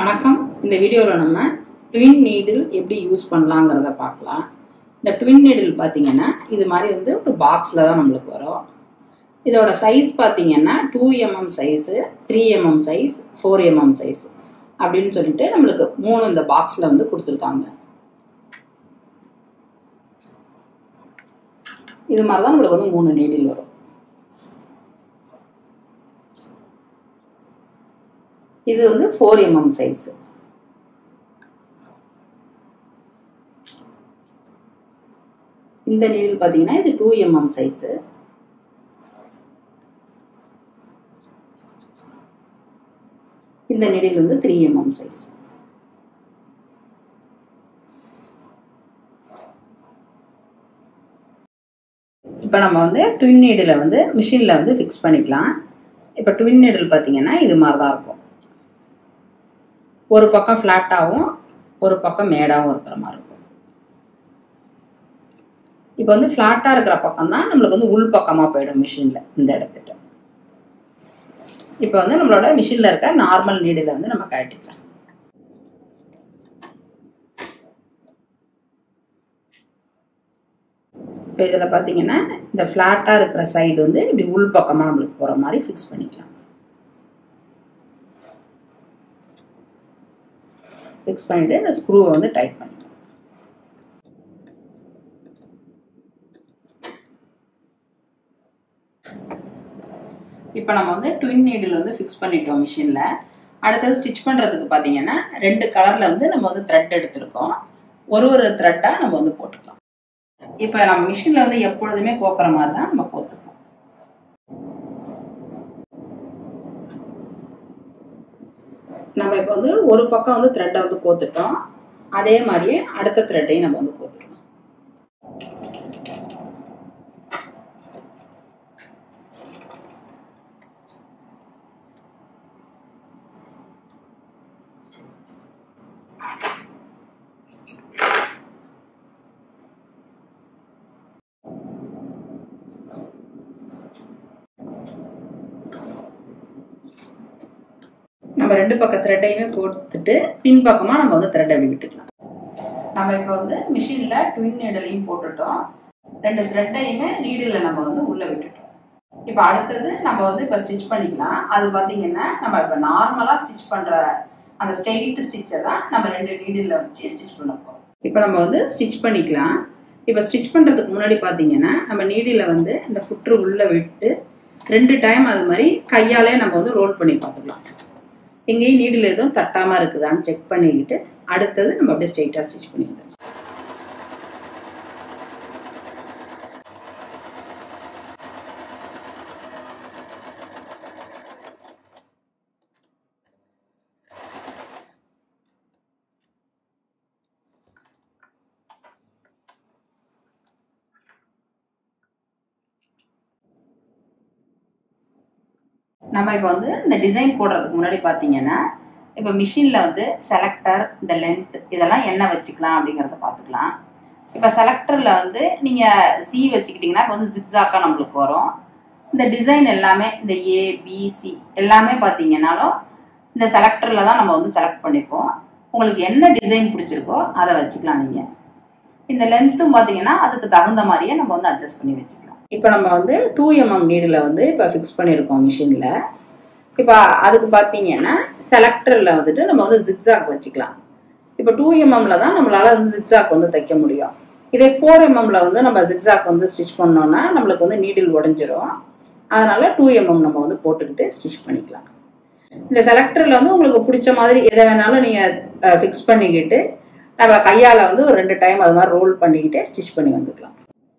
வணக்கம் இந்த வீடியோவில் நம்ம ட்வின் நீடில் எப்படி யூஸ் பண்ணலாங்கிறத பார்க்கலாம் இந்த ட்வின் நீடில் பார்த்தீங்கன்னா இது மாதிரி வந்து ஒரு பாக்ஸில் தான் நம்மளுக்கு வரும் இதோட சைஸ் பார்த்தீங்கன்னா two MM size three MM size four MM size அப்படின்னு சொல்லிட்டு நம்மளுக்கு மூணு இந்த பாக்ஸில் வந்து கொடுத்துருக்காங்க இது மாதிரி தான் நம்மளுக்கு வந்து மூணு நீடில் வரும் இது வந்து ஃபோர் எம்எம் சைஸு இந்த நீடில் பார்த்தீங்கன்னா இது டூ எம்எம் சைஸு இந்த நீடில் வந்து த்ரீ எம்எம் சைஸ் இப்போ நம்ம வந்து ட்வின் நீடில் வந்து மிஷினில் வந்து ஃபிக்ஸ் பண்ணிக்கலாம் இப்போ ட்வின் நீடில் பார்த்தீங்கன்னா இது மாதிரி தான் இருக்கும் ஒரு பக்கம் ஃப்ளாட்டாகவும் ஒரு பக்கம் மேடாகவும் இருக்கிற மாதிரி இருக்கும் இப்போ வந்து ஃப்ளாட்டாக இருக்கிற பக்கம் தான் நம்மளுக்கு வந்து உள் பக்கமாக போயிடும் மிஷினில் இந்த இடத்துட்ட இப்போ வந்து நம்மளோட மிஷினில் இருக்க நார்மல் நீடில் வந்து நம்ம கழட்டிக்கலாம் இப்போ இதில் பார்த்தீங்கன்னா இந்த ஃப்ளாட்டாக இருக்கிற சைடு வந்து இப்படி உள் பக்கமாக நம்மளுக்கு போகிற மாதிரி ஃபிக்ஸ் பண்ணிக்கலாம் ஃபிக்ஸ் பண்ணிவிட்டு இந்த ஸ்க்ரூவை வந்து டைட் பண்ணிக்கலாம் இப்போ நம்ம வந்து ட்வின் நீடில் வந்து ஃபிக்ஸ் பண்ணிட்டோம் மிஷினில் அடுத்தது ஸ்டிச் பண்ணுறதுக்கு பார்த்தீங்கன்னா ரெண்டு கலரில் வந்து நம்ம வந்து த்ரெட் எடுத்திருக்கோம் ஒரு ஒரு த்ரெட்டாக நம்ம வந்து போட்டுக்கலாம் இப்போ நம்ம மிஷினில் வந்து எப்பொழுதுமே கோக்குற மாதிரி தான் நம்ம கோத்துக்கலாம் நம்ம இப்போ வந்து ஒரு பக்கம் வந்து த்ரெட்டை வந்து கோத்துட்டோம் அதே மாதிரியே அடுத்த த்ரெட்டையும் நம்ம வந்து கோத்துக்கலாம் நம்ம ரெண்டு பக்கம் த்ரெட்டையுமே போட்டுட்டு பின் பக்கமாக நம்ம வந்து த்ரெட் அப்படி விட்டுக்கலாம் நம்ம இப்போ வந்து மிஷினில் ட்வின் நீடலையும் போட்டுட்டோம் ரெண்டு த்ரெட்டையுமே நீடில் நம்ம வந்து உள்ளே விட்டுட்டோம் இப்போ அடுத்தது நம்ம வந்து இப்போ ஸ்டிச் பண்ணிக்கலாம் அது பார்த்தீங்கன்னா நம்ம இப்போ நார்மலாக ஸ்டிச் பண்ணுற அந்த ஸ்ட்ரெயிட் ஸ்டிச்சை தான் நம்ம ரெண்டு நீடில் வச்சு ஸ்டிச் பண்ண போகிறோம் இப்போ நம்ம வந்து ஸ்டிச் பண்ணிக்கலாம் இப்போ ஸ்டிச் பண்ணுறதுக்கு முன்னாடி பார்த்தீங்கன்னா நம்ம நீடில் வந்து இந்த ஃபுட்ரு உள்ளே விட்டு ரெண்டு டைம் அது மாதிரி கையாலே நம்ம வந்து ரோல் பண்ணி பார்த்துக்கலாம் எங்கேயும் நீடில் எதுவும் தட்டாமல் இருக்குதான்னு செக் பண்ணிக்கிட்டு அடுத்தது நம்ம அப்படியே ஸ்ட்ரெயிட்டாக ஸ்டிச் பண்ணிக்கலாம் நம்ம இப்போ வந்து இந்த டிசைன் போடுறதுக்கு முன்னாடி பார்த்தீங்கன்னா இப்போ மிஷினில் வந்து செலக்டர் இந்த லென்த் இதெல்லாம் என்ன வச்சுக்கலாம் அப்படிங்கிறத பார்த்துக்கலாம் இப்போ செலக்டரில் வந்து நீங்கள் சி வச்சுக்கிட்டிங்கன்னா இப்போ வந்து ஜிக்ஸாக்காக நம்மளுக்கு வரும் இந்த டிசைன் எல்லாமே இந்த ஏ பிசி எல்லாமே பார்த்தீங்கன்னாலும் இந்த செலக்டரில் தான் நம்ம வந்து செலக்ட் பண்ணிப்போம் உங்களுக்கு என்ன டிசைன் பிடிச்சிருக்கோ அதை வச்சுக்கலாம் நீங்கள் இந்த லென்த்தும் பார்த்தீங்கன்னா அதுக்கு தகுந்த மாதிரியே நம்ம வந்து அட்ஜஸ்ட் பண்ணி வச்சுக்கலாம் இப்போ நம்ம வந்து டூ எம்எம் நீடில் வந்து இப்போ ஃபிக்ஸ் பண்ணியிருக்கோம் மிஷினில் இப்போ அதுக்கு பார்த்தீங்கன்னா செலக்டரில் வந்துட்டு நம்ம வந்து ஜிக்ஸாக் வச்சுக்கலாம் இப்போ டூ எம்எம்ல தான் நம்மளால் வந்து ஜிக்ஸாக் வந்து தைக்க முடியும் இதே ஃபோர் எம்எம்ல வந்து நம்ம ஜிக்ஸாக் வந்து ஸ்டிச் பண்ணோம்னா நம்மளுக்கு வந்து நீடில் உடஞ்சிரும் அதனால டூ எம்எம் நம்ம வந்து போட்டுக்கிட்டு ஸ்டிச் பண்ணிக்கலாம் இந்த செலக்டரில் வந்து உங்களுக்கு பிடிச்ச மாதிரி எதை வேணாலும் நீங்கள் ஃபிக்ஸ் பண்ணிக்கிட்டு நம்ம கையால் வந்து ஒரு ரெண்டு டைம் அது மாதிரி ரோல் பண்ணிக்கிட்டே ஸ்டிச் பண்ணி வந்துக்கலாம்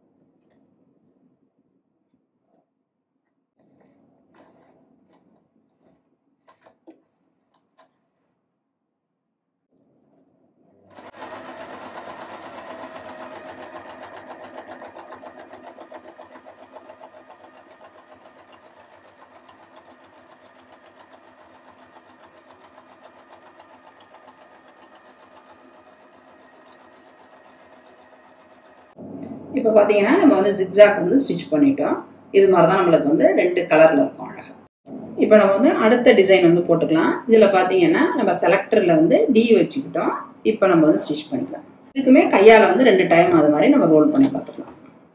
இப்போ பார்த்தீங்கன்னா நம்ம வந்து ஜிக்ஸாக் வந்து ஸ்டிச் பண்ணிட்டோம் இது மாதிரி தான் நம்மளுக்கு வந்து ரெண்டு கலரில் இருக்கும் அழகாக இப்போ நம்ம வந்து அடுத்த டிசைன் வந்து போட்டுக்கலாம் இதில் பார்த்தீங்கன்னா நம்ம செலக்டரில் வந்து டி வச்சுக்கிட்டோம் இப்போ நம்ம வந்து ஸ்டிச் பண்ணிக்கலாம் இதுக்குமே கையால் வந்து ரெண்டு டைம் அது மாதிரி நம்ம ரோல் பண்ணி பார்த்துக்கலாம்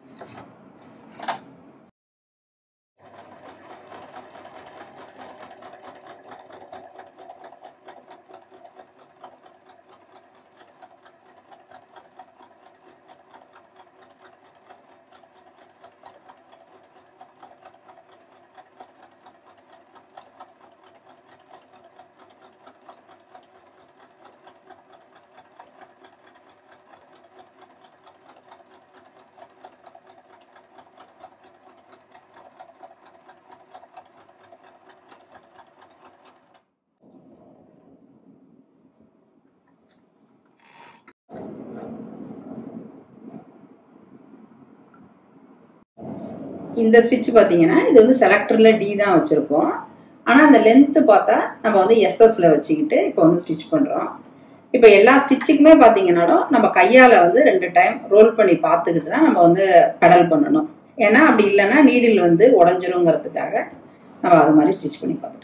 இந்த ஸ்டிச் பார்த்தீங்கன்னா இது வந்து செலக்டரில் டி தான் வச்சுருக்கோம் ஆனால் அந்த லென்த்து பார்த்தா நம்ம வந்து எஸ்எஸ்ல வச்சுக்கிட்டு இப்போ வந்து ஸ்டிச் பண்ணுறோம் இப்போ எல்லா ஸ்டிச்சுக்குமே பார்த்தீங்கன்னாலும் நம்ம கையால் வந்து ரெண்டு டைம் ரோல் பண்ணி பார்த்துக்கிட்டு தான் நம்ம வந்து பெடல் பண்ணணும் ஏன்னா அப்படி இல்லைன்னா நீடில் வந்து உடஞ்சிருங்கிறதுக்காக நம்ம அது மாதிரி ஸ்டிச் பண்ணி பார்த்துக்கலாம்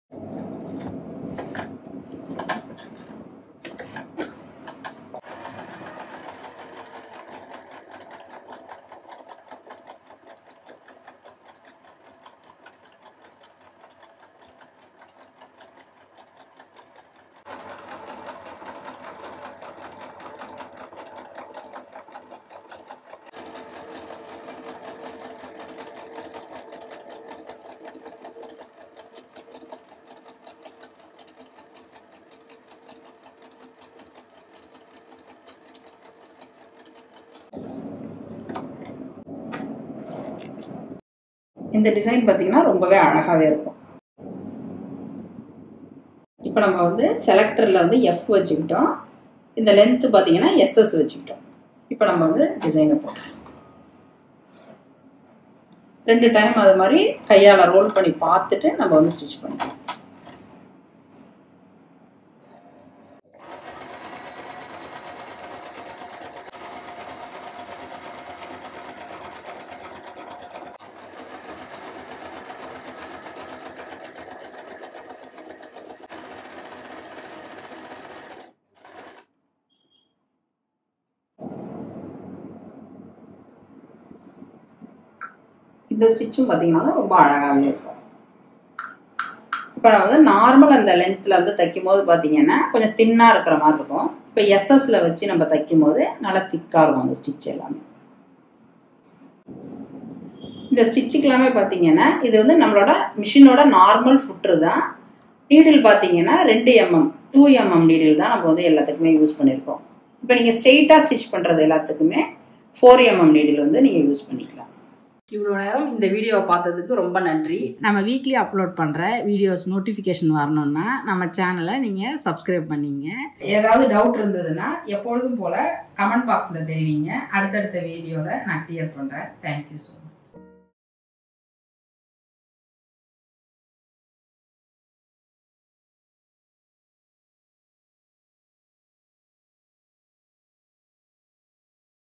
இந்த டிசைன் பார்த்தீங்கன்னா ரொம்பவே அழகாகவே இருக்கும் இப்போ நம்ம வந்து செலக்டரில் வந்து எஃப் வச்சுக்கிட்டோம் இந்த லென்த்து பார்த்தீங்கன்னா எஸ்எஸ் வச்சுக்கிட்டோம் இப்போ நம்ம வந்து டிசைனை போட்டோம் ரெண்டு டைம் அது மாதிரி கையால் ரோல் பண்ணி பார்த்துட்டு நம்ம வந்து ஸ்டிச் பண்ணிக்கலாம் இந்த ஸ்டிச்சும் பார்த்தீங்கன்னா ரொம்ப அழகாகவே இருக்கும் இப்போ நான் வந்து நார்மல் அந்த லென்த்தில் வந்து தைக்கும் போது பார்த்தீங்கன்னா கொஞ்சம் தின்னாக இருக்கிற மாதிரி இருக்கும் இப்போ எஸ்எஸ்ல வச்சு நம்ம தைக்கும் போது நல்லா திக்காக இருக்கும் அந்த ஸ்டிச் எல்லாமே இந்த ஸ்டிச்சுக்கு எல்லாமே பார்த்தீங்கன்னா இது வந்து நம்மளோட மிஷினோட நார்மல் ஃபுட்ரு தான் நீடில் பார்த்தீங்கன்னா ரெண்டு எம்எம் டூ எம்எம் நீடில் தான் நம்ம வந்து எல்லாத்துக்குமே யூஸ் பண்ணியிருக்கோம் இப்போ நீங்கள் ஸ்ட்ரெயிட்டாக ஸ்டிச் பண்ணுறது எல்லாத்துக்குமே ஃபோர் எம்எம் நீடில் வந்து நீங்கள் யூஸ் பண்ணிக்கலாம் இவ்வளோ நேரம் இந்த வீடியோவை பார்த்ததுக்கு ரொம்ப நன்றி நம்ம வீக்லி அப்லோட் பண்ணுற வீடியோஸ் நோட்டிஃபிகேஷன் வரணும்னா நம்ம சேனலை நீங்கள் சப்ஸ்கிரைப் பண்ணிங்க ஏதாவது டவுட் இருந்ததுன்னா எப்பொழுதும் போல் கமெண்ட் பாக்ஸில் தெரிவிங்க அடுத்தடுத்த வீடியோவில் நான் கிளியர் பண்ணுறேன் தேங்க்யூ ஸோ மச்